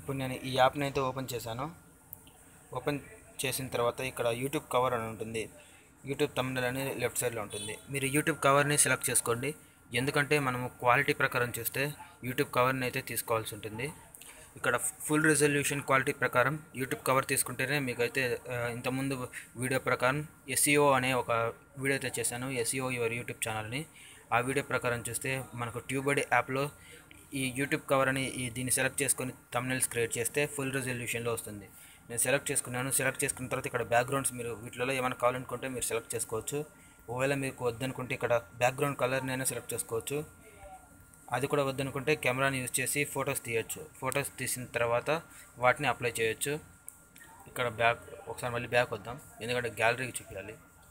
ఇప్పుడు నేను ఈ యాప్ని అయితే ఓపెన్ చేశాను ఓపెన్ చేసిన తర్వాత ఇక్కడ యూట్యూబ్ కవర్ అని ఉంటుంది యూట్యూబ్ తమిళ అని లెఫ్ట్ సైడ్లో ఉంటుంది మీరు యూట్యూబ్ కవర్ని సెలెక్ట్ చేసుకోండి ఎందుకంటే మనము క్వాలిటీ ప్రకారం చూస్తే యూట్యూబ్ కవర్ని అయితే తీసుకోవాల్సి ఉంటుంది ఇక్కడ ఫుల్ రెజల్యూషన్ క్వాలిటీ ప్రకారం యూట్యూబ్ కవర్ తీసుకుంటేనే మీకైతే ఆ, ఇంతకుముందు వీడియో ప్రకారం ఎస్ఈఓ అనే ఒక వీడియో అయితే చేశాను ఎస్ఈఓ యువర్ యూట్యూబ్ ఛానల్ని ఆ వీడియో ప్రకారం చూస్తే మనకు ట్యూబడి యాప్లో ఈ యూట్యూబ్ కవర్ అని ఈ దీన్ని సెలెక్ట్ చేసుకొని తమ్నెల్స్ క్రియేట్ చేస్తే ఫుల్ రెజల్యూషన్లో వస్తుంది నేను సెలెక్ట్ చేసుకున్నాను సెలెక్ట్ చేసుకున్న తర్వాత ఇక్కడ బ్యాక్గ్రౌండ్స్ మీరు వీటిలో ఏమైనా కావాలనుకుంటే మీరు సెలెక్ట్ చేసుకోవచ్చు ఒకవేళ మీకు వద్దనుకుంటే ఇక్కడ బ్యాక్గ్రౌండ్ కలర్ని అయినా సెలెక్ట్ చేసుకోవచ్చు అది కూడా వద్దనుకుంటే కెమెరాని యూజ్ చేసి ఫొటోస్ తీయచ్చు ఫొటోస్ తీసిన తర్వాత వాటిని అప్లై చేయొచ్చు ఇక్కడ బ్యాక్ ఒకసారి మళ్ళీ బ్యాక్ వద్దాం ఎందుకంటే గ్యాలరీకి చూపించాలి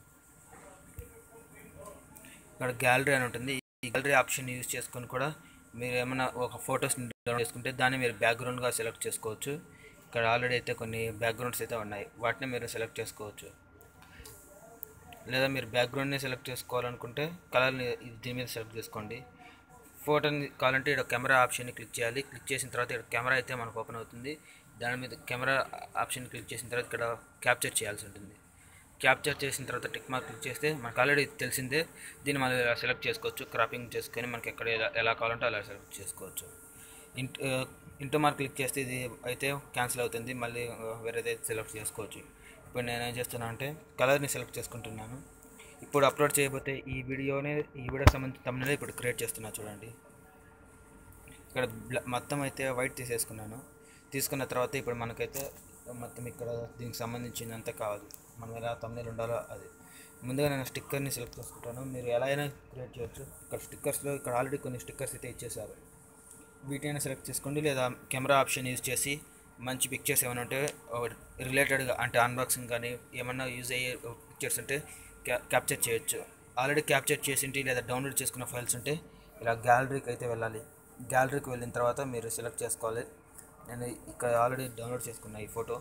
ఇక్కడ గ్యాలరీ అని ఉంటుంది ఈ గ్యాలరీ ఆప్షన్ యూజ్ చేసుకొని కూడా మీరు ఏమైనా ఒక ఫొటోస్ డౌన్లోడ్ చేసుకుంటే దాన్ని మీరు బ్యాక్గ్రౌండ్గా సెలెక్ట్ చేసుకోవచ్చు ఇక్కడ ఆల్రెడీ అయితే కొన్ని బ్యాక్గ్రౌండ్స్ అయితే ఉన్నాయి వాటిని మీరు సెలెక్ట్ చేసుకోవచ్చు లేదా మీరు బ్యాక్గ్రౌండ్ని సెలెక్ట్ చేసుకోవాలనుకుంటే కలర్ని ఇది దీని మీద సెలెక్ట్ చేసుకోండి ఫోటోని కావాలంటే ఇక్కడ కెమెరా ఆప్షన్ని క్లిక్ చేయాలి క్లిక్ చేసిన తర్వాత ఇక్కడ కెమెరా అయితే మనకు ఓపెన్ అవుతుంది దాని మీద కెమెరా ఆప్షన్ క్లిక్ చేసిన తర్వాత ఇక్కడ క్యాప్చర్ చేయాల్సి ఉంటుంది క్యాప్చర్ చేసిన తర్వాత టిక్ మార్క్ క్లిక్ చేస్తే మనకు ఆల్రెడీ తెలిసిందే దీన్ని మనం ఇలా సెలెక్ట్ చేసుకోవచ్చు క్రాపింగ్ చేసుకొని మనకి ఎక్కడ ఎలా ఎలా కావాలంటే అలా సెలెక్ట్ చేసుకోవచ్చు ఇంట్ ఇంటూ మార్క్ క్లిక్ చేస్తే ఇది అయితే క్యాన్సిల్ అవుతుంది మళ్ళీ ఆ, వేరేది సెలెక్ట్ చేసుకోవచ్చు ఇప్పుడు నేను ఏం చేస్తున్నా అంటే కలర్ని సెలెక్ట్ చేసుకుంటున్నాను ఇప్పుడు అప్లోడ్ చేయబోతే ఈ వీడియోనే ఈ వీడియోకి సంబంధించిన తమిళ ఇప్పుడు క్రియేట్ చేస్తున్నా చూడండి ఇక్కడ బ్ల- మొత్తం అయితే వైట్ తీసేసుకున్నాను తీసుకున్న తర్వాత ఇప్పుడు మనకైతే మొత్తం ఇక్కడ దీనికి సంబంధించినంత కావాలి మనం ఎలా తమిళ ఉండాలో అది ముందుగా నేను స్టిక్కర్ని సెలెక్ట్ చేసుకుంటాను మీరు ఎలా అయినా క్రియేట్ చేయొచ్చు ఇక్కడ స్టిక్కర్స్లో ఇక్కడ ఆల్రెడీ కొన్ని స్టిక్కర్స్ అయితే ఇచ్చేసారు వీటిని సెలెక్ట్ చేసుకోండి లేదా కెమెరా ఆప్షన్ యూజ్ చేసి మంచి పిక్చర్స్ ఏమైనా ఉంటే రిలేటెడ్గా అంటే అన్బాక్సింగ్ కానీ ఏమన్నా యూజ్ అయ్యే పిక్చర్స్ ఉంటే క్యా క్యాప్చర్ చేయొచ్చు ఆల్రెడీ క్యాప్చర్ చేసింటి లేదా డౌన్లోడ్ చేసుకున్న ఫైల్స్ ఉంటే ఇలా గ్యాలరీకి అయితే వెళ్ళాలి గ్యాలరీకి వెళ్ళిన తర్వాత మీరు సెలెక్ట్ చేసుకోవాలి నేను ఇక్కడ ఆల్రెడీ డౌన్లోడ్ చేసుకున్నా ఈ ఫోటో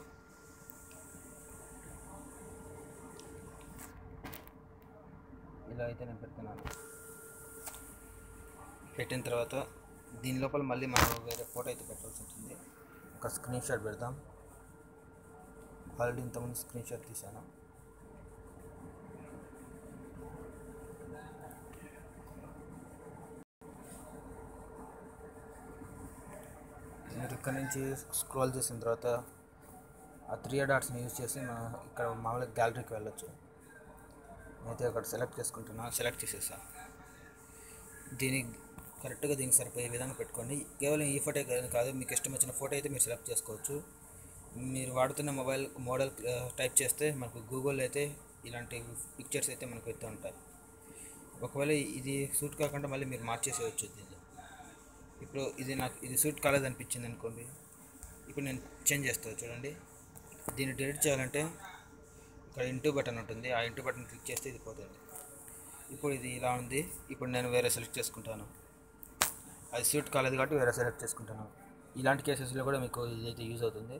ఇలా అయితే నేను పెడుతున్నాను పెట్టిన తర్వాత దీని లోపల మళ్ళీ మనం వేరే ఫోటో అయితే పెట్టాల్సి ఉంటుంది ఒక స్క్రీన్ షాట్ పెడతాం ఆల్రెడీ ఇంతకుముందు స్క్రీన్ షాట్ తీసాను మీరు ఇక్కడ నుంచి స్క్రోల్ చేసిన తర్వాత ఆ త్రీ డాట్స్ని యూజ్ చేసి మనం ఇక్కడ మామూలుగా గ్యాలరీకి వెళ్ళొచ్చు నేనైతే అక్కడ సెలెక్ట్ చేసుకుంటున్నా సెలెక్ట్ చేసేసా దీనికి కరెక్ట్గా దీనికి సరిపోయే విధంగా పెట్టుకోండి కేవలం ఈ ఫోటో కాదు మీకు ఇష్టం వచ్చిన ఫోటో అయితే మీరు సెలెక్ట్ చేసుకోవచ్చు మీరు వాడుతున్న మొబైల్ మోడల్ టైప్ చేస్తే మనకు గూగుల్ అయితే ఇలాంటి పిక్చర్స్ అయితే మనకు అయితే ఉంటాయి ఒకవేళ ఇది సూట్ కాకుండా మళ్ళీ మీరు మార్చేసేయచ్చు దీన్ని ఇప్పుడు ఇది నాకు ఇది సూట్ కాలేదు అనిపించింది అనుకోండి ఇప్పుడు నేను చేంజ్ చేస్తాను చూడండి దీన్ని డిలీట్ చేయాలంటే ఇక్కడ ఇంటూ బటన్ ఉంటుంది ఆ ఇంటూ బటన్ క్లిక్ చేస్తే ఇది పోతుంది ఇప్పుడు ఇది ఇలా ఉంది ఇప్పుడు నేను వేరే సెలెక్ట్ చేసుకుంటాను అది సూట్ కాలేదు కాబట్టి వేరే సెలెక్ట్ చేసుకుంటాను ఇలాంటి కేసెస్లో కూడా మీకు ఇదైతే యూజ్ అవుతుంది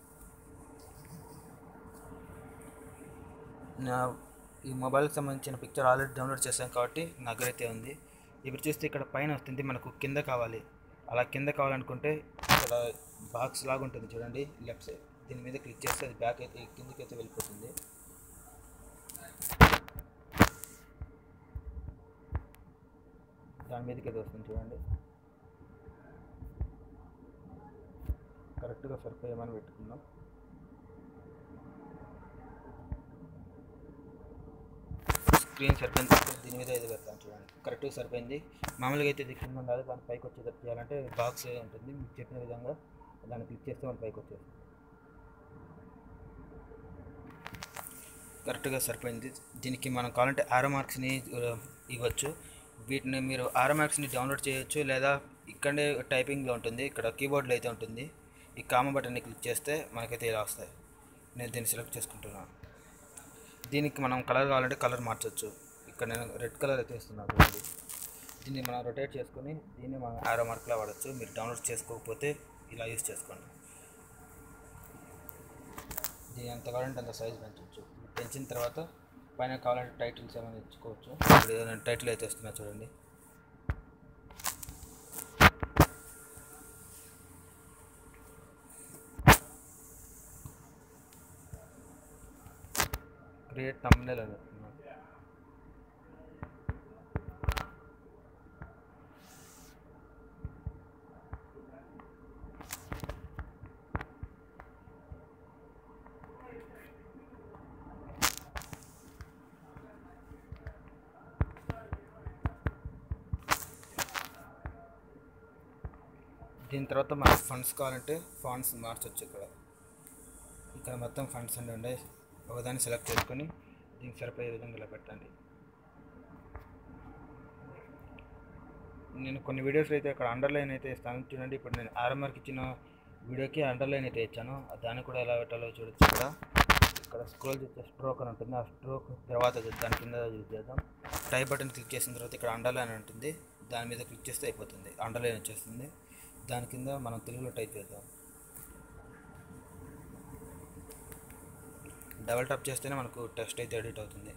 నా ఈ మొబైల్కి సంబంధించిన పిక్చర్ ఆల్రెడీ డౌన్లోడ్ చేశాను కాబట్టి నా దగ్గర అయితే ఉంది ఇప్పుడు చూస్తే ఇక్కడ పైన వస్తుంది మనకు కింద కావాలి అలా కింద కావాలనుకుంటే ఇక్కడ బాక్స్ లాగా ఉంటుంది చూడండి లెఫ్ట్ సైడ్ దీని మీద క్లిక్ చేస్తే అది బ్యాక్ అయితే కిందకి అయితే వెళ్ళిపోతుంది దాని మీదకి అయితే వస్తుంది చూడండి కరెక్ట్గా సరిపోయేమని పెట్టుకుందాం స్క్రీన్ సరిపోయిన తర్వాత దీని మీద ఇది పెడతాను చూడండి కరెక్ట్గా సరిపోయింది మామూలుగా అయితే ఇది కింద ఉండాలి దాని పైకి వచ్చేటట్టు చేయాలంటే బాక్స్ ఉంటుంది మీకు చెప్పిన విధంగా దాన్ని క్లిక్ చేస్తే మన పైకి వచ్చేస్తుంది కరెక్ట్గా సరిపోయింది దీనికి మనం కావాలంటే ఆరో మార్క్స్ని ఆ, ఇవ్వచ్చు వీటిని మీరు ఆరో మార్క్స్ని డౌన్లోడ్ చేయొచ్చు లేదా ఇక్కడే టైపింగ్లో ఉంటుంది ఇక్కడ కీబోర్డ్లో అయితే ఉంటుంది ఈ కామ బటన్ని క్లిక్ చేస్తే మనకైతే ఇలా వస్తాయి నేను దీన్ని సెలెక్ట్ చేసుకుంటున్నాను దీనికి మనం కలర్ కావాలంటే కలర్ మార్చొచ్చు ఇక్కడ నేను రెడ్ కలర్ అయితే ఇస్తున్నాను చూడండి దీన్ని మనం రొటేట్ చేసుకొని దీన్ని మనం ఆరో మార్క్లా వాడచ్చు మీరు డౌన్లోడ్ చేసుకోకపోతే ఇలా యూస్ చేసుకోండి దీని ఎంత కావాలంటే అంత సైజ్ పెంచవచ్చు పెంచిన తర్వాత పైన కావాలంటే టైటిల్స్ ఏమైనా ఇచ్చుకోవచ్చు ఇప్పుడు నేను టైటిల్ అయితే వస్తున్నా చూడండి క్రియేట్ తమ్మునేల్ అని వస్తున్నాను దీని తర్వాత మనకు ఫండ్స్ కావాలంటే ఫండ్స్ మార్చొచ్చు ఇక్కడ ఇక్కడ మొత్తం ఫండ్స్ అన్నీ ఉన్నాయి ఒకదాన్ని సెలెక్ట్ చేసుకొని దీనికి సరిపోయే విధంగా ఇలా పెట్టండి నేను కొన్ని వీడియోస్ అయితే ఇక్కడ అండర్లైన్ అయితే ఇస్తాను చూడండి ఇప్పుడు నేను ఆర్ఎంఆర్కి ఇచ్చిన వీడియోకి అండర్లైన్ అయితే ఇచ్చాను దాన్ని కూడా ఎలా పెట్టాలో చూడొచ్చు ఇక్కడ ఇక్కడ స్క్రోల్ చేస్తే స్ట్రోక్ అని ఉంటుంది ఆ స్ట్రోక్ తర్వాత దాని కింద యూజ్ చేద్దాం టైప్ బటన్ క్లిక్ చేసిన తర్వాత ఇక్కడ అండర్లైన్ ఉంటుంది దాని మీద క్లిక్ చేస్తే అయిపోతుంది అండర్లైన్ వచ్చేస్తుంది దాని కింద మనం తెలుగులో టైప్ చేద్దాం డబల్ టాప్ చేస్తేనే మనకు టెక్స్ట్ అయితే ఎడిట్ అవుతుంది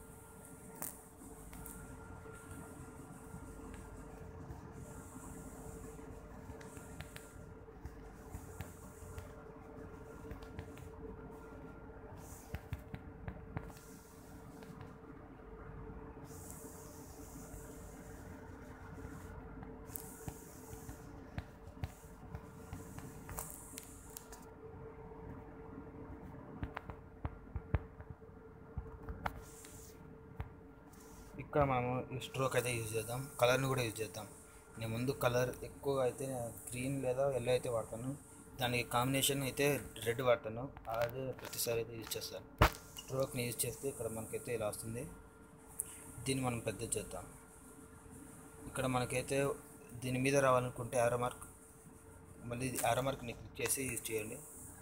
ఇక్కడ మనము ఈ స్ట్రోక్ అయితే యూజ్ చేద్దాం కలర్ని కూడా యూజ్ చేద్దాం నేను ముందు కలర్ ఎక్కువ అయితే గ్రీన్ లేదా ఎల్లో అయితే వాడతాను దానికి కాంబినేషన్ అయితే రెడ్ వాడతాను అదే ప్రతిసారి అయితే యూజ్ చేస్తాను స్ట్రోక్ని యూజ్ చేస్తే ఇక్కడ మనకైతే ఇలా వస్తుంది దీన్ని మనం పెద్ద చేద్దాం ఇక్కడ మనకైతే దీని మీద రావాలనుకుంటే ఆరో మార్క్ మళ్ళీ ఆరో మార్క్ని క్లిక్ చేసి యూజ్ చేయండి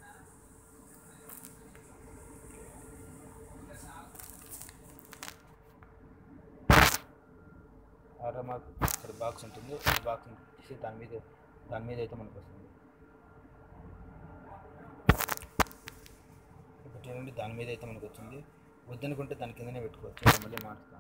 ఆరో మార్క్ ఇక్కడ బాక్స్ ఉంటుంది ఈ బాక్స్ తీసి దాని మీద దాని మీద అయితే మనకు వస్తుంది ఇప్పుడు చూడండి దాని మీద అయితే మనకు వచ్చింది వద్దనుకుంటే దాని కిందనే పెట్టుకోవచ్చు నేను మళ్ళీ మారుస్తాను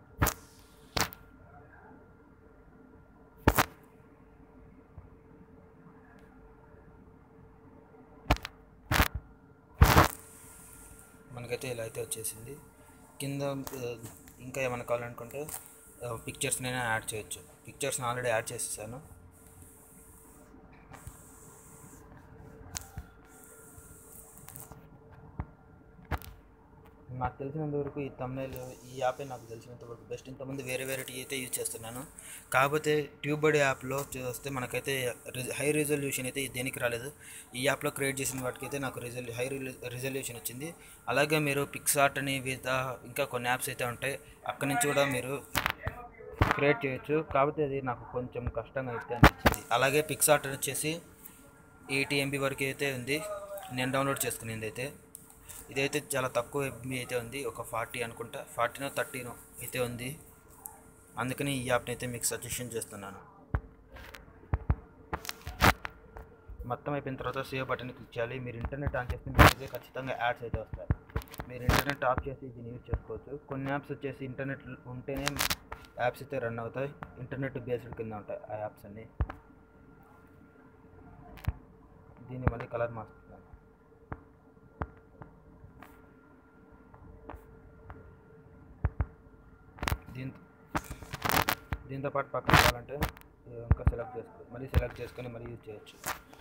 మనకైతే ఇలా అయితే వచ్చేసింది కింద ఆ, ఇంకా ఏమైనా కావాలనుకుంటే పిక్చర్స్ నేను యాడ్ చేయొచ్చు పిక్చర్స్ని ఆల్రెడీ యాడ్ చేసేసాను నాకు తెలిసినంత వరకు ఈ తమిళ ఈ యాపే నాకు తెలిసినంత వరకు బెస్ట్ ఇంతకుముందు వేరే వేరే అయితే యూజ్ చేస్తున్నాను కాకపోతే ట్యూబడ్ యాప్లో చూస్తే మనకైతే హై రిజల్యూషన్ అయితే దేనికి రాలేదు ఈ యాప్లో క్రియేట్ చేసిన వాటికైతే నాకు రిజల్ హై రిజల్యూషన్ వచ్చింది అలాగే మీరు పిక్సార్ట్ అని వివిధ ఇంకా కొన్ని యాప్స్ అయితే ఉంటాయి అక్కడి నుంచి కూడా మీరు క్రియేట్ చేయొచ్చు కాకపోతే అది నాకు కొంచెం కష్టంగా అయితే అనిపించింది అలాగే పిక్సార్ట్ వచ్చేసి ఎయిటీ ఎంబీ వరకు అయితే ఉంది నేను డౌన్లోడ్ చేసుకునేది అయితే ఇదైతే చాలా తక్కువ ఎంబీ అయితే ఉంది ఒక ఫార్టీ అనుకుంటా ఫార్టీనో థర్టీనో అయితే ఉంది అందుకని ఈ యాప్ని అయితే మీకు సజెషన్ చేస్తున్నాను మొత్తం అయిపోయిన తర్వాత సేవ్ బటన్ క్లిక్ చేయాలి మీరు ఇంటర్నెట్ ఆన్ చేస్తే మీకు అయితే ఖచ్చితంగా యాడ్స్ అయితే వస్తాయి మీరు ఇంటర్నెట్ ఆఫ్ చేసి దీన్ని యూజ్ చేసుకోవచ్చు కొన్ని యాప్స్ వచ్చేసి ఇంటర్నెట్ ఉంటేనే యాప్స్ అయితే రన్ అవుతాయి ఇంటర్నెట్ బేస్డ్ కింద ఉంటాయి ఆ యాప్స్ అన్నీ దీన్ని మళ్ళీ కలర్ మార్చుతున్నాను దీంతో దీంతో పాటు పక్కన కావాలంటే ఇది ఇంకా సెలెక్ట్ చేసుకో మళ్ళీ సెలెక్ట్ చేసుకొని మళ్ళీ యూజ్ చేయొచ్చు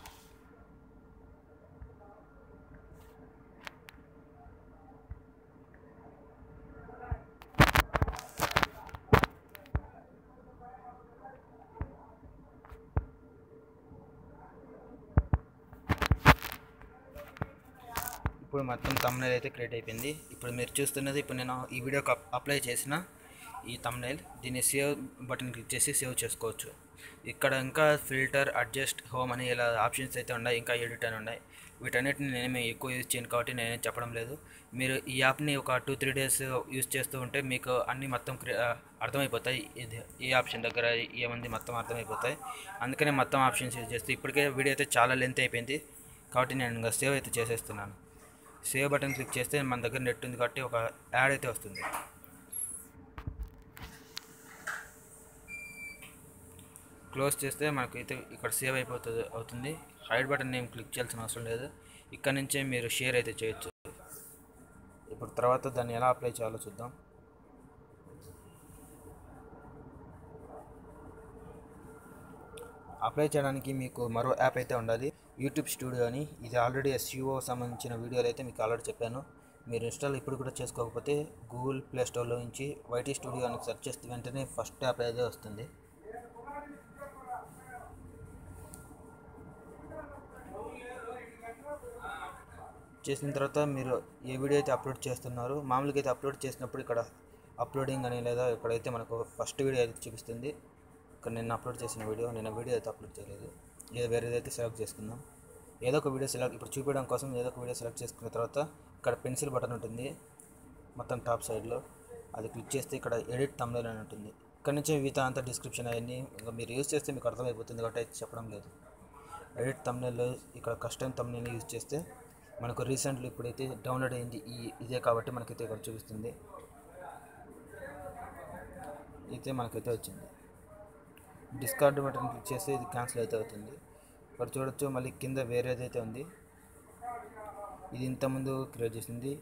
ఇప్పుడు మొత్తం తమ్నైల్ అయితే క్రియేట్ అయిపోయింది ఇప్పుడు మీరు చూస్తున్నది ఇప్పుడు నేను ఈ వీడియోకి అప్- అప్లై చేసిన ఈ తమ్నైల్ దీన్ని సేవ్ బటన్ క్లిక్ చేసి సేవ్ చేసుకోవచ్చు ఇక్కడ ఇంకా ఫిల్టర్ అడ్జస్ట్ హోమ్ అని ఇలా ఆప్షన్స్ అయితే ఉన్నాయి ఇంకా ఎడిట్ అని ఉన్నాయి వీటన్నిటిని నేనేమి ఎక్కువ యూజ్ చేయను కాబట్టి నేనేం చెప్పడం లేదు మీరు ఈ యాప్ని ఒక టూ త్రీ డేస్ యూజ్ చేస్తూ ఉంటే మీకు అన్నీ మొత్తం క్రి- ఆ, అర్థమైపోతాయి ఇది ఈ ఆప్షన్ దగ్గర ఏముంది మొత్తం అర్థమైపోతాయి అందుకనే మొత్తం ఆప్షన్స్ యూజ్ చేస్తూ ఇప్పటికే వీడియో అయితే చాలా లెంత్ అయిపోయింది కాబట్టి నేను ఇంకా సేవ్ అయితే చేసేస్తున్నాను సేవ్ బటన్ క్లిక్ చేస్తే మన దగ్గర నెట్ ఉంది కాబట్టి ఒక యాడ్ అయితే వస్తుంది క్లోజ్ చేస్తే మనకైతే ఇక్కడ సేవ్ అయిపోతుంది అవుతుంది హైడ్ బటన్ ఏం క్లిక్ చేయాల్సిన అవసరం లేదు ఇక్కడ నుంచే మీరు షేర్ అయితే చేయొచ్చు ఇప్పుడు తర్వాత దాన్ని ఎలా అప్లై చేయాలో చూద్దాం అప్లై చేయడానికి మీకు మరో యాప్ అయితే ఉండాలి యూట్యూబ్ స్టూడియో అని ఇది ఆల్రెడీ ఎస్యూఓ సంబంధించిన వీడియోలు అయితే మీకు ఆల్రెడీ చెప్పాను మీరు ఇన్స్టాల్ ఇప్పుడు కూడా చేసుకోకపోతే గూగుల్ ప్లే స్టోర్లో నుంచి వైటీ స్టూడియో అని సెర్చ్ చేస్తే వెంటనే ఫస్ట్ యాప్ అయితే వస్తుంది చేసిన తర్వాత మీరు ఏ వీడియో అయితే అప్లోడ్ చేస్తున్నారో మామూలుగా అయితే అప్లోడ్ చేసినప్పుడు ఇక్కడ అప్లోడింగ్ అని లేదా ఇక్కడైతే మనకు ఫస్ట్ వీడియో అయితే చూపిస్తుంది ఇక్కడ నిన్న అప్లోడ్ చేసిన వీడియో నిన్న వీడియో అయితే అప్లోడ్ చేయలేదు ఏదో వేరేదైతే సెలెక్ట్ చేసుకుందాం ఏదో ఒక వీడియో సెలెక్ట్ ఇప్పుడు చూపించడం కోసం ఏదో ఒక వీడియో సెలెక్ట్ చేసుకున్న తర్వాత ఇక్కడ పెన్సిల్ బటన్ ఉంటుంది మొత్తం టాప్ సైడ్లో అది క్లిక్ చేస్తే ఇక్కడ ఎడిట్ తమ్నైల్ అని ఉంటుంది ఇక్కడ నుంచి మిగతా అంతా డిస్క్రిప్షన్ అవన్నీ ఇంకా మీరు యూజ్ చేస్తే మీకు అర్థమైపోతుంది కాబట్టి అయితే చెప్పడం లేదు ఎడిట్ తమ్నైల్లో ఇక్కడ కస్టమ్ తమ్నైల్ యూజ్ చేస్తే మనకు రీసెంట్లీ ఇప్పుడైతే డౌన్లోడ్ అయింది ఈ ఇదే కాబట్టి మనకైతే ఇక్కడ చూపిస్తుంది అయితే మనకైతే వచ్చింది డిస్కార్డ్ బటన్ క్లిక్ చేస్తే ఇది క్యాన్సిల్ అయితే అవుతుంది ఇక్కడ చూడొచ్చు మళ్ళీ కింద వేరేదైతే ఉంది ఇది ఇంతకుముందు క్రియేట్ చేసింది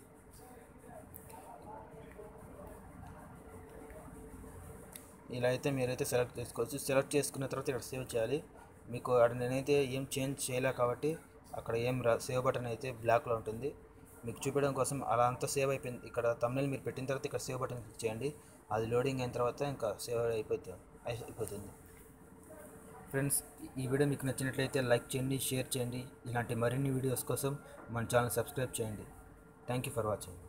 ఇలా అయితే మీరైతే సెలెక్ట్ చేసుకోవచ్చు సెలెక్ట్ చేసుకున్న తర్వాత ఇక్కడ సేవ్ చేయాలి మీకు అక్కడ నేనైతే ఏం చేంజ్ చేయలే కాబట్టి అక్కడ ఏం రా సేవ్ బటన్ అయితే బ్లాక్లో ఉంటుంది మీకు చూపించడం కోసం అలా అంతా సేవ్ అయిపోయింది ఇక్కడ తమిళ మీరు పెట్టిన తర్వాత ఇక్కడ సేవ్ బటన్ క్లిక్ చేయండి అది లోడింగ్ అయిన తర్వాత ఇంకా సేవ్ అయిపోతుంది అయిపోతుంది ఫ్రెండ్స్ ఈ వీడియో మీకు నచ్చినట్లయితే లైక్ చేయండి షేర్ చేయండి ఇలాంటి మరిన్ని వీడియోస్ కోసం మన ఛానల్ సబ్స్క్రైబ్ చేయండి థ్యాంక్ యూ ఫర్ వాచింగ్